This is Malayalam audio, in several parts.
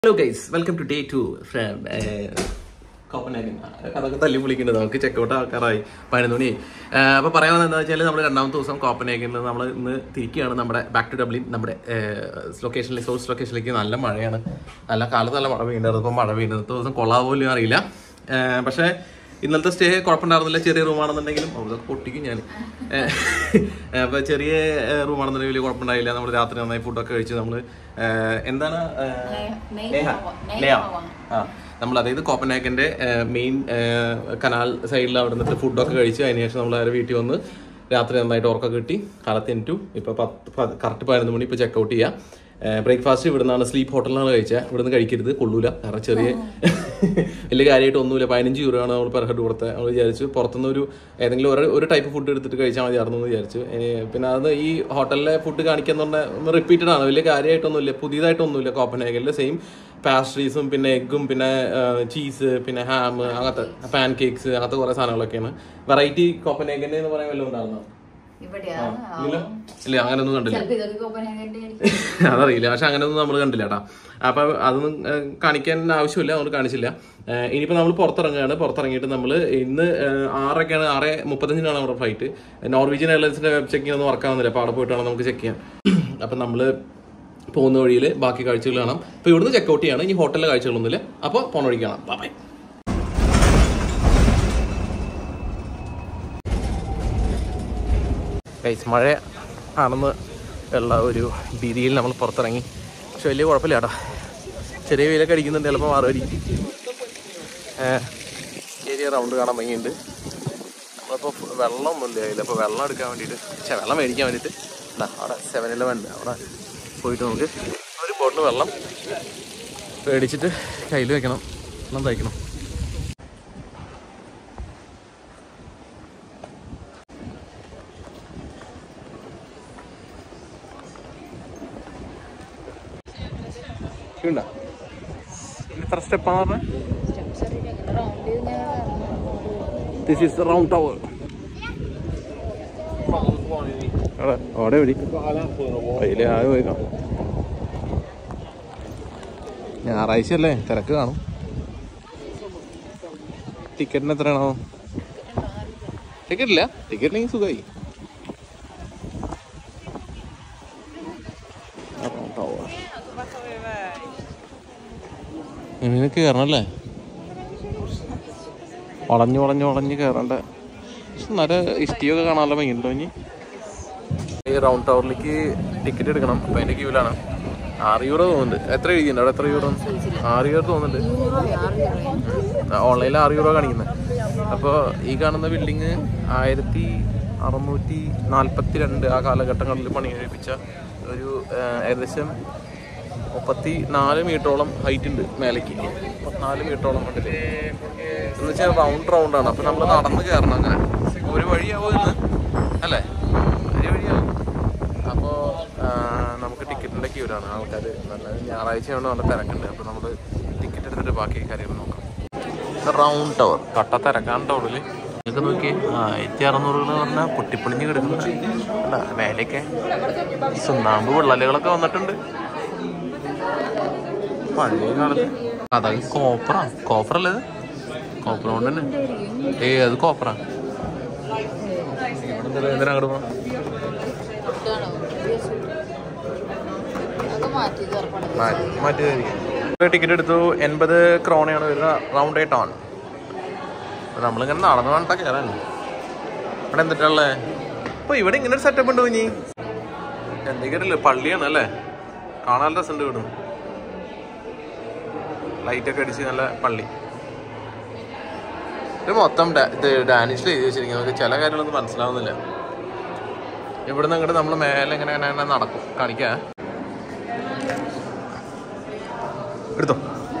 Hello guys welcome to day two from Copenhagen അതൊക്കെ തല്ലി വിളിക്കേണ്ടത് നമുക്ക് ചെക്കൗട്ട് ആൾക്കാരായി പതിനൊന്ന് മണിയായി അപ്പോൾ പറയാൻ എന്താ വെച്ചാൽ നമ്മൾ രണ്ടാമത്തെ ദിവസം കോപ്പൻഹാഗനിൽ നമ്മൾ ഇന്ന് തിരിക്കുകയാണ് നമ്മുടെ ബാക്ക് ടു ഡബ്ലിൻ നമ്മുടെ ലൊക്കേഷനിലേക്ക് സോഴ്സ് ലൊക്കേഷനിലേക്ക് നല്ല മഴയാണ് നല്ല കാലത്ത് നല്ല മഴ പെയ്യുന്നുണ്ട് ഇപ്പോൾ മഴ പെയ്യുന്നത് ഇന്നത്തെ ദിവസം കൊള്ളാൻ പോലും അറിയില്ല ഏഹ് പക്ഷേ ഇന്നലത്തെ സ്റ്റേ കുഴപ്പമുണ്ടായിരുന്നില്ല ചെറിയ റൂമാണെന്നുണ്ടെങ്കിലും അവിടുത്തെ പൊട്ടിക്കും ഞാൻ അപ്പോൾ ചെറിയ റൂമാണെന്നുണ്ടെങ്കിൽ വലിയ കുഴപ്പമുണ്ടായില്ല നമ്മൾ രാത്രി നന്നായി ഫുഡൊക്കെ കഴിച്ച് നമ്മൾ എന്താണ് ഏഹ്, നേഹ നേഹ ആ നമ്മൾ അതായത് കോപ്പൻഹാഗന്റെ മെയിൻ കനാൽ സൈഡിൽ അവിടെ നിന്നിട്ട് ഫുഡൊക്കെ കഴിച്ച് അതിന് ശേഷം നമ്മൾ അവരെ വീട്ടിൽ വന്ന് രാത്രി നന്നായിട്ട് ഉറക്കം കിട്ടി കാലത്ത് എനിറ്റു ഇപ്പോൾ പത്ത് കറക്റ്റ് പതിനൊന്ന് മണി ഇപ്പോൾ ചെക്കൗട്ട് ചെയ്യാം ബ്രേക്ക്ഫാസ്റ്റ് ഇവിടെ നിന്നാണ് സ്ലീപ്പ് ഹോട്ടലിലാണ് കഴിച്ചത് ഇവിടെ നിന്ന് കഴിക്കരുത് കൊള്ളൂല കാരണം ചെറിയ വലിയ കാര്യമായിട്ട് ഒന്നുമില്ല പതിനഞ്ച് യൂറോയാണ് നമ്മൾ പെർ ഹെഡ് കൊടുത്തത് നമ്മൾ വിചാരിച്ചു പുറത്തുനിന്ന് ഒരു ഏതെങ്കിലും ഒരു ഒരു ടൈപ്പ് ഫുഡ് എടുത്തിട്ട് കഴിച്ചാൽ മതിയായിരുന്നു എന്ന് വിചാരിച്ചു ഏ, പിന്നെ അത് ഈ ഹോട്ടലിലെ ഫുഡ് കാണിക്കാന്ന് പറഞ്ഞാൽ റിപ്പീറ്റഡ് ആണ് വലിയ കാര്യമായിട്ടൊന്നുമില്ല പുതിയതായിട്ടൊന്നുമില്ല കോപ്പൻഹാഗനിൽ സെയിം പാസ്ട്രീസും പിന്നെ എഗ്ഗും പിന്നെ ചീസ് പിന്നെ ഹാം അങ്ങനത്തെ പാൻ കേക്ക്സ് അങ്ങനത്തെ കുറേ സാധനങ്ങളൊക്കെയാണ് വെറൈറ്റി കോപ്പൻഹാഗൻ എന്ന് പറയാൻ വല്ലതും ഉണ്ടായിരുന്നോ ഇവിടെയാണ് ഇല്ല ഇല്ല അങ്ങനെയൊന്നും കണ്ടില്ല ചിലപ്പോ ഇതൊക്കെ കോപ്പൻഹാഗന്റെ ആയിരിക്കും. അതറിയില്ല പക്ഷെ അങ്ങനെയൊന്നും നമ്മൾ കണ്ടില്ല കേട്ടാ അപ്പൊ അതൊന്നും ഏഹ്, കാണിക്കാൻ ആവശ്യമില്ല അതുകൊണ്ട് കാണിച്ചില്ല ഏഹ്, ഇനിയിപ്പോ നമ്മൾ പുറത്തിറങ്ങുകയാണ് പുറത്തിറങ്ങിയിട്ട് നമ്മൾ ഇന്ന് ഏഹ്, ആറൊക്കെയാണ് ആറ് മുപ്പത്തഞ്ചിനാണ് നമ്മുടെ ഫ്ലൈറ്റ് നോർവീജിയൻ എയർലൈൻസിന്റെ വെബ് ചെക്കിംഗ് ഒന്നും വർക്കാവുന്നില്ല അപ്പൊ അവിടെ പോയിട്ടാണ് നമുക്ക് ചെക്ക് ചെയ്യാൻ അപ്പൊ നമ്മള് പോകുന്ന വഴിയിൽ ബാക്കി കാഴ്ചകൾ കാണാം അപ്പൊ ഇവിടുന്ന് ചെക്കൗട്ട് ചെയ്യാണ് ഇനി ഹോട്ടലിലെ കാഴ്ചകളൊന്നുമില്ല അപ്പൊ പോണ വഴിക്ക് കാണാം ബൈ ഗൈസ് മഴ ആണെന്ന് ഉള്ള ഒരു ഭീതിയിൽ നമ്മൾ പുറത്തിറങ്ങി പക്ഷെ വലിയ കുഴപ്പമില്ല കേട്ടോ ചെറിയ വെയിലൊക്കെ അടിക്കുന്നുണ്ട് ചിലപ്പോൾ മാറുമായിരിക്കും ഏഹ്, ഏരിയ റൗണ്ട് കാണാൻ ഭംഗിയുണ്ട് നമ്മളിപ്പോൾ വെള്ളമൊന്നുമില്ല കയ്യിൽ അപ്പോൾ വെള്ളം എടുക്കാൻ വേണ്ടിയിട്ട് പക്ഷേ വെള്ളം മേടിക്കാൻ വേണ്ടിയിട്ട് ഇതാ അവിടെ സെവൻ ഇലവൻ ഉണ്ട് അവിടെ പോയിട്ട് നമുക്ക് ഒരു ബോട്ടിൽ വെള്ളം മേടിച്ചിട്ട് കയ്യിൽ വെക്കണം വെള്ളം തയ്ക്കണം ഉണ്ടോ എത്ര സ്റ്റെപ്പാന്ന് പറഞ്ഞാൽ Steps അറിയില്ല. ഇങ്ങനെ round ചെയ്ത് ഇങ്ങനെ വരണം. ദിസ് ഈസ് റൗണ്ട് ടവർ അവിടെ അവിടെ എവിടെ അതിലെ ആകെ പോയിക്കാം ഞായറാഴ്ച അല്ലേ തിരക്ക് കാണും ടിക്കറ്റിന് എത്രയാണോ ടിക്കറ്റ് ഇല്ല ടിക്കറ്റ് ഇല്ലെങ്കിൽ സുഖമായി ഇങ്ങനെ കയറണല്ലേ വളഞ്ഞു വളഞ്ഞു വളഞ്ഞ് കയറണ്ട പക്ഷെ നല്ല ഇഷ്ടിയൊക്കെ കാണാനുള്ള ഭംഗിയുണ്ടോ ഇനി ഈ റൗണ്ട് ടവറിലേക്ക് ടിക്കറ്റ് എടുക്കണം അപ്പൊ അതിന്റെ ക്യൂലാണ് ആറ് യൂറോ തോന്നുന്നുണ്ട് എത്ര എഴുതിയുണ്ട് അവിടെ എത്ര യൂറോ ആറ് യൂറോ തോന്നുന്നുണ്ട് ഓൺലൈനിൽ ആറ് യൂറോ കാണിക്കുന്നത് അപ്പോൾ ഈ കാണുന്ന ബിൽഡിങ് ആയിരത്തി അറുന്നൂറ്റി നാൽപ്പത്തി രണ്ട് ആ കാലഘട്ടങ്ങളിൽ പണി കഴിപ്പിച്ച ഒരു ആ, ഏകദേശം മുപ്പത്തി നാല് മീറ്ററോളം ഹൈറ്റ് ഉണ്ട് മേലേക്ക് മുപ്പത്തിനാല് മീറ്ററോളം കണ്ടില്ലേ എന്ന് വെച്ചാൽ റൗണ്ട് റൗണ്ട് ആണ് അപ്പൊ നമ്മൾ നടന്ന് കയറണം അങ്ങനെ ഒരു വഴിയാവും ഇന്ന് അല്ലേ ഒരു വഴിയാവും അപ്പോൾ നമുക്ക് ടിക്കറ്റിന്റെ ക്യൂലാണ് ആൾക്കാർ നല്ല ഞായറാഴ്ചയാണ് നല്ല തിരക്കുണ്ട് അപ്പോൾ നമ്മൾ ടിക്കറ്റ് എടുത്തിട്ട് ബാക്കി കാര്യങ്ങൾ നോക്കാം റൗണ്ട് ടവർ കട്ട തിരക്കാണ് ടൗണില് നിങ്ങൾക്ക് നോക്കി ആയിരത്തി അറുന്നൂറുകൾ പറഞ്ഞാൽ പൊട്ടിപ്പൊളിഞ്ഞ് കിടക്കുന്ന മേലേക്ക് സുണ്ണാമ്പ് വിള്ളലുകളൊക്കെ വന്നിട്ടുണ്ട് പഴയ കാലത്ത് അതൊക്കെ കോപ്പറാ കോപ്പറല്ലേ ഇത് കോപ്പർ കൊണ്ട് തന്നെ ഏ അത് കോപ്പറാ ഇവിടെ എന്തായാലും എന്തിനാ അങ്ങോട്ട് പോണം ഇതാണോ? പുതിയ suit. അതൊക്കെ മാറ്റി ഇത് ഉറപ്പാണ്. മാറ്റി ടിക്കറ്റ് എടുത്തു എൺപത് ക്രോണയാണ് വരുന്ന റൗണ്ട് എയ്റ്റ് ഓൺ നമ്മളിങ്ങനെ നടന്നു വേണ്ട കയറാൻ ഇവിടെ എന്തിട്ടുള്ളേ അപ്പൊ ഇവിടെ ഇങ്ങനെ ഒരു സെറ്റപ്പ് ഉണ്ട് കുഞ്ഞി എന്തെങ്കിലും പള്ളിയാണ് അല്ലേ കാണാൻ രസമുണ്ട് വീടും ലൈറ്റൊക്കെ അടിച്ച് നല്ല പള്ളി ഇത് മൊത്തം ഡാ- ഇത് ഡാനിഷിൽ എഴുതി വെച്ചിരിക്കുന്നത് നമുക്ക് ചില കാര്യങ്ങളൊന്നും മനസ്സിലാവുന്നില്ല ഇവിടുന്ന് അങ്ങോട്ട് നമ്മൾ മേലെ ഇങ്ങനെ ഇങ്ങനെ ഇങ്ങനെ നടക്കും കാണിക്കാ എടുത്തോ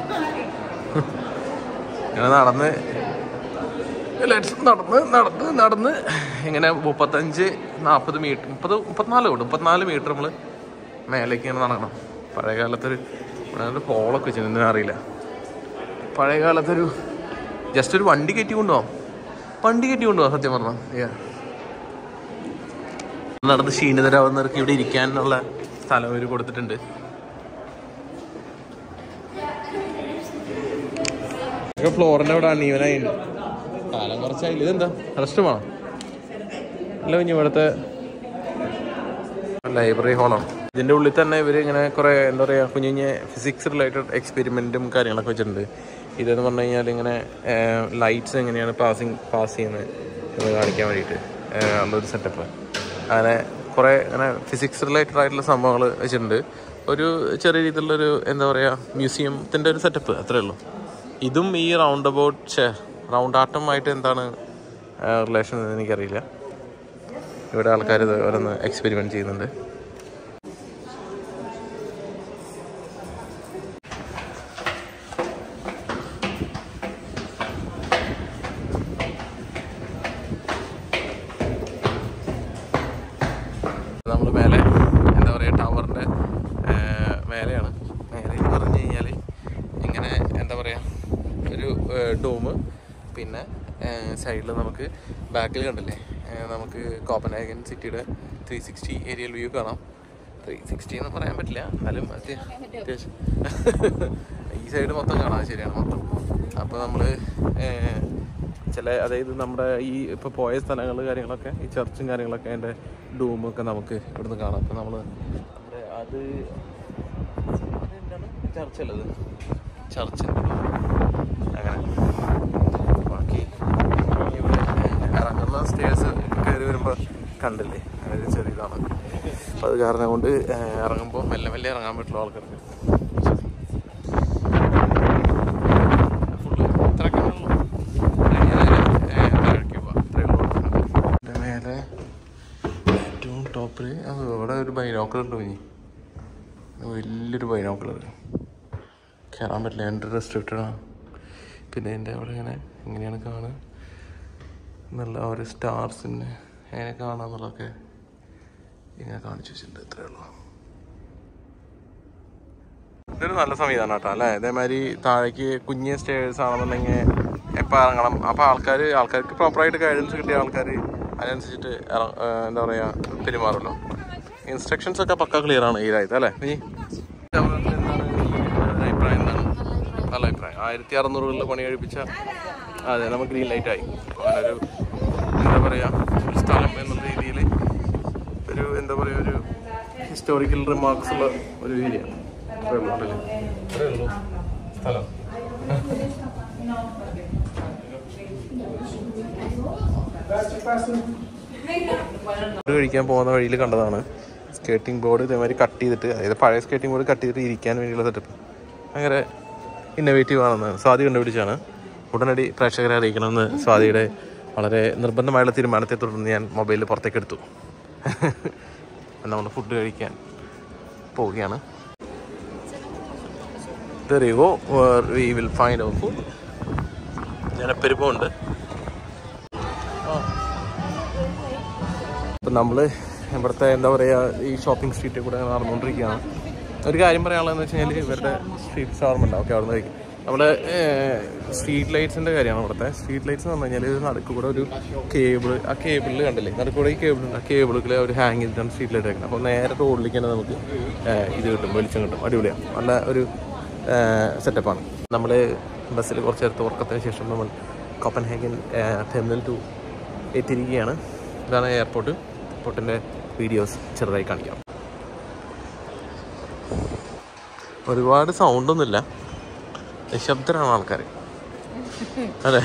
ഇങ്ങനെ നടന്ന് ലെറ്റ്സ് നടന്ന് നടന്ന് നടന്ന് ഇങ്ങനെ മുപ്പത്തഞ്ച് നാൽപ്പത് മീറ്റർ മുപ്പത് മുപ്പത്തിനാല് കൊണ്ട് മുപ്പത്തിനാല് മീറ്റർ നമ്മൾ മേലേക്ക് ഇങ്ങനെ നടക്കണം പഴയ കാലത്തൊരു ഇവിടെ ഒരു പോളൊക്കെ വെച്ചു എന്തിനാ അറിയില്ല പഴയ കാലത്തൊരു ജസ്റ്റ് ഒരു വണ്ടി കയറ്റി കൊണ്ടുപോകാം വണ്ടി കയറ്റി കൊണ്ടുപോകാം സത്യം പറഞ്ഞാൽ Yeah. നടന്ന് ക്ഷീണിതരാവുന്നവർക്ക് ഇവിടെ ഇരിക്കാനുള്ള സ്ഥലം അവർ കൊടുത്തിട്ടുണ്ട് ഫ്ലോറിന്റെ അവിടെ അണീവനായിട്ടുണ്ട് കാലം കുറച്ചായില്ല ഇതെന്താ റെസ്റ്റ് വേണം അല്ല ഇനി ഇവിടുത്തെ ലൈബ്രറി ഹോളാണ് ഇതിന്റെ ഉള്ളിൽ തന്നെ ഇവർ ഇങ്ങനെ കുറെ എന്താ പറയാ കുഞ്ഞു കുഞ്ഞ് ഫിസിക്സ് റിലേറ്റഡ് എക്സ്പെരിമെന്റും കാര്യങ്ങളൊക്കെ വെച്ചിട്ടുണ്ട് ഇതെന്ന് പറഞ്ഞു കഴിഞ്ഞാൽ ഇങ്ങനെ ലൈറ്റ്സ് എങ്ങനെയാണ് പാസിങ് പാസ് ചെയ്യുന്നത് എന്ന് കാണിക്കാൻ വേണ്ടിയിട്ട് ഏഹ് ഉള്ളൊരു സെറ്റപ്പ് അങ്ങനെ കുറേ അങ്ങനെ ഫിസിക്സ് റിലേറ്റഡ് ആയിട്ടുള്ള സംഭവങ്ങൾ വെച്ചിട്ടുണ്ട് ഒരു ചെറിയ രീതിയിലുള്ളൊരു എന്താ പറയുക മ്യൂസിയത്തിൻ്റെ ഒരു സെറ്റപ്പ് അത്രേ ഉള്ളൂ ഇതും ഈ റൗണ്ട് അബൌട്ട് റൗണ്ട് ആട്ടമായിട്ട് എന്താണ് റിലേഷൻ എന്ന് എനിക്കറിയില്ല ഇവിടെ ആൾക്കാർ ഇത് ഓരോന്ന് എക്സ്പെരിമെൻറ്റ് ചെയ്യുന്നുണ്ട് നമ്മൾ മേലെ എന്താ പറയുക ടവറിൻ്റെ മേലെയാണ് മേലെ എന്ന് പറഞ്ഞു കഴിഞ്ഞാൽ ഇങ്ങനെ എന്താ പറയുക ഒരു ഡോമ് പിന്നെ സൈഡിൽ നമുക്ക് ബാക്കിൽ കണ്ടില്ലേ ഏഹ് നമുക്ക് കോപ്പൻഹാഗൻ സിറ്റിയുടെ ത്രീ സിക്സ്റ്റി ഏരിയൽ വ്യൂ കാണാം ത്രീ സിക്സ്റ്റി എന്ന് പറയാൻ പറ്റില്ല എന്നാലും അത്യ- അത്യാവശ്യം ഈ സൈഡ് മൊത്തം കാണാം ശരിയാണ് മൊത്തം അപ്പോൾ നമ്മൾ ചില അതായത് നമ്മുടെ ഈ ഇപ്പോൾ പോയ സ്ഥലങ്ങൾ കാര്യങ്ങളൊക്കെ ഈ ചർച്ചും കാര്യങ്ങളൊക്കെ അതിൻ്റെ ഡൂമൊക്കെ നമുക്ക് ഇവിടുന്ന് കാണാം അപ്പോൾ നമ്മൾ നമ്മുടെ അത് അതെന്താണ് ചർച്ചല്ലത് ചർച്ചിൻ്റെ അങ്ങനെ ബാക്കി ഇവിടെ ഇറങ്ങുന്ന സ്റ്റേഴ്സ് കയറി വരുമ്പോൾ കണ്ടില്ലേ അതൊരു ചെറിയതാണ് അപ്പോൾ അത് കാരണം കൊണ്ട് ഇറങ്ങുമ്പോൾ മെല്ലെ മെല്ലെ ഇറങ്ങാൻ പറ്റുള്ളൂ ആൾക്കാർക്ക് ഫുള്ള് ഇത്രയൊക്കെ ഉള്ളൂ ഇതിന്റെ മേലെ ഏറ്റവും ടോപ്പിൽ ഇവിടെ ഒരു ബൈനോക്കുലർ ഉണ്ട് ഇനി വലിയൊരു ബൈനോക്കുലർ കയറാൻ പറ്റില്ല എൻ്റെ റെസ്ട്രിക്റ്റഡ് ആണ് പിന്നെ എൻ്റെ അവിടെ ഇങ്ങനെ എങ്ങനെയാണ് കാണുക നല്ല ആ ഒരു സ്റ്റാർസിനെ എങ്ങനെ കാണാന്നുള്ളതൊക്കെ ഇങ്ങനെ കാണിച്ചു വെച്ചിട്ടുണ്ട് ഇത്രേ ഉള്ളൂ ഇതൊരു നല്ല സംവിധാനം കേട്ടോ അല്ലേ ഇതേമാതിരി താഴേക്ക് കുഞ്ഞ് സ്റ്റേഴ്സ് ആണെന്നുണ്ടെങ്കിൽ എപ്പോൾ ഇറങ്ങണം അപ്പോൾ ആൾക്കാർ ആൾക്കാർക്ക് പ്രോപ്പറായിട്ട് ഗൈഡൻസ് കിട്ടിയ ആൾക്കാർ അതിനനുസരിച്ചിട്ട് ഇറ- ഏഹ് എന്താ പറയുക പെരുമാറുമല്ലോ ഇൻസ്ട്രക്ഷൻസ് ഒക്കെ പക്ക ക്ലിയർ ആണ് ഈ രാജ്യത്ത് അല്ലേ ഇനി അഭിപ്രായം എന്താണ് നല്ല അഭിപ്രായം ആയിരത്തി അറുന്നൂറുകളിൽ പണി കഴിപ്പിച്ച അതെ നമുക്ക് ഗ്രീൻ ലൈറ്റ് ആയി അപ്പോൾ അങ്ങനൊരു എന്താ പറയുക ഒരു സ്ഥലം എന്നുള്ള രീതിയിൽ ഒരു എന്താ പറയുക ഒരു ഹിസ്റ്റോറിക്കൽ റിമാർക്സ് ഉള്ള ഒരു ഏരിയ അത്രേ ഉള്ളൂ അല്ലേ അത്രേ ഉള്ളൂ സ്ഥലം ഫുഡ് കഴിക്കാൻ പോകുന്ന വഴിയിൽ കണ്ടതാണ് സ്കേറ്റിംഗ് ബോർഡ് ഇതേമാതിരി കട്ട് ചെയ്തിട്ട് അതായത് പഴയ സ്കേറ്റിംഗ് ബോർഡ് കട്ട് ചെയ്തിട്ട് ഇരിക്കാൻ വേണ്ടിയുള്ള സെറ്റപ്പ് ഭയങ്കര ഇന്നോവേറ്റീവ് ആണെന്ന് സ്വാതി കണ്ടുപിടിച്ചാണ് ഉടനടി പ്രേക്ഷകരെ അറിയിക്കണമെന്ന് സ്വാതിയുടെ വളരെ നിർബന്ധമായുള്ള തീരുമാനത്തെ തുടർന്ന് ഞാൻ മൊബൈലിൽ പുറത്തേക്ക് എടുത്തു നമ്മൾ ഫുഡ് കഴിക്കാൻ പോവുകയാണ് There you go, where we will find our food. ജനപ്പെരുപ്പമുണ്ട് അപ്പം നമ്മൾ ഇവിടുത്തെ എന്താ പറയുക ഈ ഷോപ്പിംഗ് സ്ട്രീറ്റിൽ കൂടെ നടന്നുകൊണ്ടിരിക്കുകയാണ് ഒരു കാര്യം പറയാനുള്ളതെന്ന് വെച്ച് കഴിഞ്ഞാൽ ഇവരുടെ സ്ട്രീറ്റ് ഷവർമ ഉണ്ടാവും ഓക്കെ അവിടെ നിന്ന് കഴിക്കും നമ്മുടെ സ്ട്രീറ്റ് ലൈറ്റ്സിൻ്റെ കാര്യമാണ് ഇവിടുത്തെ സ്ട്രീറ്റ് ലൈറ്റ്സ് എന്ന് പറഞ്ഞു കഴിഞ്ഞാൽ നടുക്ക് കൂടെ ഒരു കേബിൾ ആ കേബിളിൽ കണ്ടില്ലേ നടുക്ക് കൂടെ ഈ കേബിൾ ഉണ്ട് ആ കേബിളുകൾ ഒരു ഹാങ് ചെയ്തിട്ടാണ് സ്ട്രീറ്റ് ലൈറ്റ് വെക്കുന്നത് അപ്പോൾ നേരെ റോഡിലേക്ക് തന്നെ നമുക്ക് ഏഹ്, ഇത് കിട്ടും വെളിച്ചം കിട്ടും അടിപൊളിയാണ് നല്ല ഒരു സെറ്റപ്പാണ് നമ്മൾ ബസ്സിൽ കുറച്ച് നേരത്തെ ഉറക്കത്തിന് ശേഷം നമ്മൾ കോപ്പൻഹേഗൻ ടെർമിനൽ ടു എത്തിയിരിക്കുകയാണ് ഇതാണ് എയർപോർട്ട് എയർപോർട്ടിൻ്റെ വീഡിയോസ് ചെറുതായി കാണിക്കാം ഒരുപാട് സൗണ്ടൊന്നുമില്ല നിശബ്ദരാണ് ആൾക്കാർ അതെ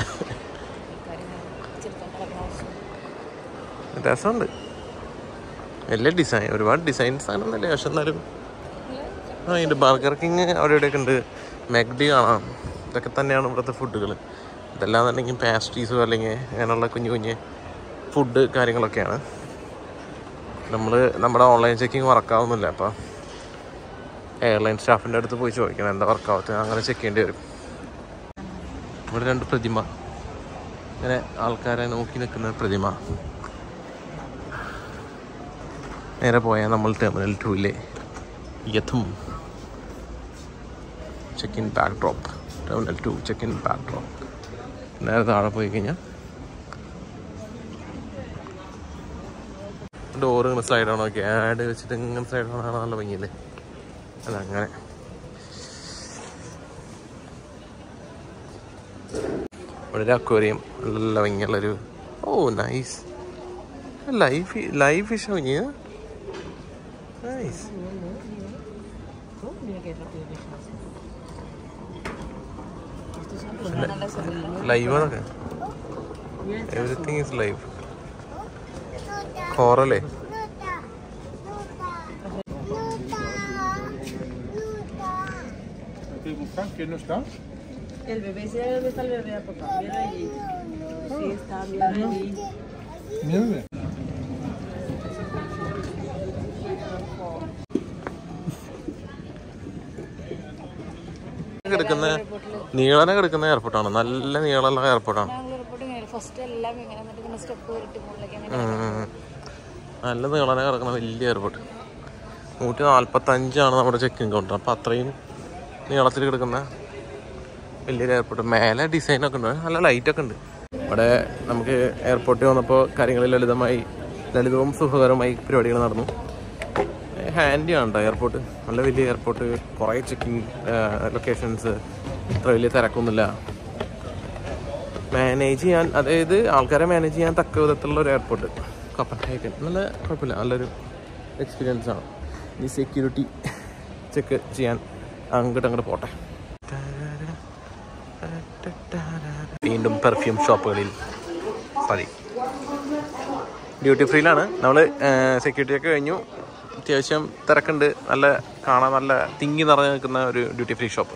രസമുണ്ട് വലിയ ഡിസൈൻ ഒരുപാട് ഡിസൈൻസ് ആണെന്നല്ലേ പക്ഷെ എന്നാലും ആ ഇതിൻ്റെ ബർഗർ കിങ് അവിടെ ഇവിടെയൊക്കെ ഉണ്ട് മെഗ്ഡി കാണാം ഇതൊക്കെ തന്നെയാണ് ഇവിടുത്തെ ഫുഡുകൾ ഇതെല്ലാം എന്നുണ്ടെങ്കിൽ പാസ്ട്രീസോ അല്ലെങ്കിൽ അങ്ങനെയുള്ള കുഞ്ഞു കുഞ്ഞ് ഫുഡ് കാര്യങ്ങളൊക്കെയാണ് നമ്മൾ നമ്മുടെ ഓൺലൈൻ ചെക്കിങ് വർക്കാവുന്നില്ല അപ്പോൾ എയർലൈൻ സ്റ്റാഫിൻ്റെ അടുത്ത് പോയി ചോദിക്കണം എന്താ വർക്കാവത്ത് അങ്ങനെ ചെക്ക് ചെയ്യേണ്ടി വരും ഇവിടെ രണ്ട് പ്രതിമ ഇങ്ങനെ ആൾക്കാരെ നോക്കി നിൽക്കുന്ന പ്രതിമ നേരെ പോയാൽ നമ്മൾ ടെർമിനൽ ടൂവിലെ എത്തും check in bag drop terminal two check in bag drop നേരെ താഴെ പോയി കഴിഞ്ഞാൽ ഡോറ് ഇങ്ങനെ സ്ലൈഡ് ആണോ നോക്കി ആഡ് വെച്ചിട്ട് ഇങ്ങനെ സ്ലൈഡ് ആണോ നല്ല ഭംഗിയല്ലേ അല്ല അങ്ങനെ ഇവിടെ ഒരു അക്വേറിയം നല്ല ഭംഗിയുള്ളൊരു oh nice life live fish കുഞ്ഞ് നൈസ് ലൈവ് അതൊക്കെ എവറിത്തിങ് ഈസ് ലൈവ് കോറല്ലേ ¿Quién no está? El bebé, ¿sí dónde está el bebé? ¿A papá? Mira allí. Sí, está, mira allí. Nieve. കിടക്കുന്ന നീളനെ കിടക്കുന്ന എയർപോർട്ടാണ് നല്ല നീളമുള്ള എയർപോർട്ടാണ് ഞങ്ങൾ റിപ്പോർട്ട് ഫസ്റ്റ് എല്ലാം ഇങ്ങനെ എന്നിട്ട് ഇങ്ങനെ സ്റ്റെപ്പ് കയറിട്ട് മുകളിലേക്ക് അങ്ങനെ ഉം. നല്ല നീളനെ കിടക്കുന്ന വലിയ എയർപോർട്ട് നൂറ്റി നാൽപ്പത്തി അഞ്ചാണ് നമ്മുടെ ചെക്കിംഗ് കൗണ്ടർ അപ്പം അത്രയും നീളത്തിൽ കിടക്കുന്ന വലിയൊരു എയർപോർട്ട് മേലെ ഡിസൈനൊക്കെ ഉണ്ട് നല്ല ലൈറ്റൊക്കെ ഉണ്ട് ഇവിടെ നമുക്ക് എയർപോർട്ടിൽ വന്നപ്പോൾ കാര്യങ്ങൾ ലളിതമായി ലളിതവും സുഖകരമായി പരിപാടികൾ നടന്നു ഹാൻഡി ആണ് കേട്ടോ എയർപോർട്ട് നല്ല വലിയ എയർപോർട്ട് കുറേ ചെക്കിങ് ലൊക്കേഷൻസ് ഇത്ര വലിയ തിരക്കൊന്നുമില്ല മാനേജ് ചെയ്യാൻ അതായത് ആൾക്കാരെ മാനേജ് ചെയ്യാൻ തക്ക വിധത്തിലുള്ള ഒരു എയർപോർട്ട് കപ്പൻഹൈക്കൻ നല്ല കുഴപ്പമില്ല നല്ലൊരു എക്സ്പീരിയൻസ് ആണ് ഇനി സെക്യൂരിറ്റി ചെക്ക് ചെയ്യാൻ അങ്ങോട്ട് അങ്ങോട്ട് പോട്ടെ വീണ്ടും പെർഫ്യൂം ഷോപ്പുകളിൽ പതി ഡ്യൂട്ടി ഫ്രീയിലാണ് നമ്മൾ സെക്യൂരിറ്റി ഒക്കെ കഴിഞ്ഞു അത്യാവശ്യം തിരക്കുണ്ട് നല്ല കാണാൻ നല്ല തിങ്ങി നിറഞ്ഞു നിൽക്കുന്ന ഒരു ഡ്യൂട്ടി ഫ്രീ ഷോപ്പ്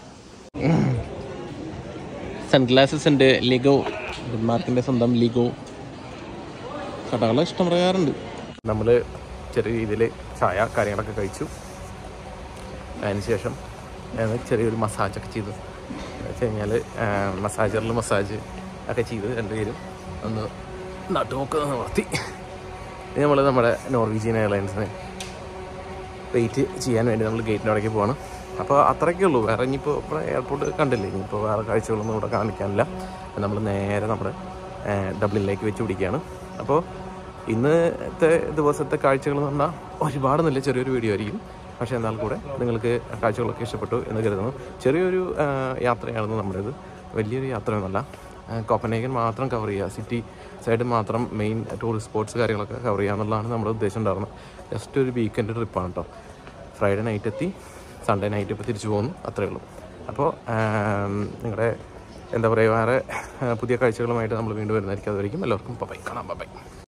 സൺഗ്ലാസസ് ഉണ്ട് ലിഗോ മാർക്കിൻ്റെ സ്വന്തം ലിഗോ കടകൾ ഇഷ്ടം പ്രകാരമുണ്ട് നമ്മൾ ചെറിയ രീതിയിൽ ചായ കാര്യങ്ങളൊക്കെ കഴിച്ചു അതിനുശേഷം ഞങ്ങൾ ചെറിയൊരു മസാജൊക്കെ ചെയ്തു എന്ന് വെച്ച് കഴിഞ്ഞാൽ മസാജറിൽ മസാജ് ഒക്കെ ചെയ്ത് രണ്ടുപേരും ഒന്ന് നട്ടുമൊക്കെ നിർത്തി ഇനി നമ്മൾ നമ്മുടെ നോർവീജിയൻ എയർലൈൻസിന് വെയിറ്റ് ചെയ്യാൻ വേണ്ടി നമ്മൾ ഗേറ്റിൻ്റെ അവിടേക്ക് പോവാണ് അപ്പോൾ അത്രയൊക്കെ ഉള്ളൂ വേറെ ഇനിയിപ്പോൾ ഇവിടെ എയർപോർട്ട് കണ്ടില്ലേ ഇനിയിപ്പോൾ വേറെ കാഴ്ചകളൊന്നും ഇവിടെ കാണിക്കാനില്ല നമ്മൾ നേരെ നമ്മുടെ ഏഹ്, ഡബ്ലിനിലേക്ക് വെച്ച് പിടിക്കുകയാണ് അപ്പോൾ ഇന്നത്തെ ദിവസത്തെ കാഴ്ചകൾ എന്ന് പറഞ്ഞാൽ ഒരുപാട് നല്ല ചെറിയൊരു വീഡിയോ ആയിരിക്കും പക്ഷേ എന്നാൽ കൂടെ നിങ്ങൾക്ക് കാഴ്ചകളൊക്കെ ഇഷ്ടപ്പെട്ടു എന്ന് കരുതുന്നു ചെറിയൊരു ഏഹ്, യാത്രയായിരുന്നു നമ്മുടേത് വലിയൊരു യാത്രയൊന്നുമല്ല കോപ്പനേഗൻ മാത്രം കവർ ചെയ്യുക സിറ്റി സൈഡ് മാത്രം മെയിൻ ടൂറിസ്റ്റ് സ്പോട്ട്സ് കാര്യങ്ങളൊക്കെ കവർ ചെയ്യുക എന്നുള്ളതാണ് നമ്മുടെ ഉദ്ദേശം ഉണ്ടായിരുന്നത് ജസ്റ്റ് ഒരു വീക്കെൻഡ് ട്രിപ്പാണ് കേട്ടോ ഫ്രൈഡേ നൈറ്റ് എത്തി സൺഡേ നൈറ്റ് ഇപ്പോൾ തിരിച്ചു പോകുന്നു അത്രേ ഉള്ളൂ അപ്പോൾ നിങ്ങളുടെ എന്താ പറയുക വേറെ ആ, പുതിയ കാഴ്ചകളുമായിട്ട് നമ്മൾ വീണ്ടും വരുന്നതായിരിക്കും അതുവരെയും എല്ലാവർക്കും ബൈ കാണാം ബൈ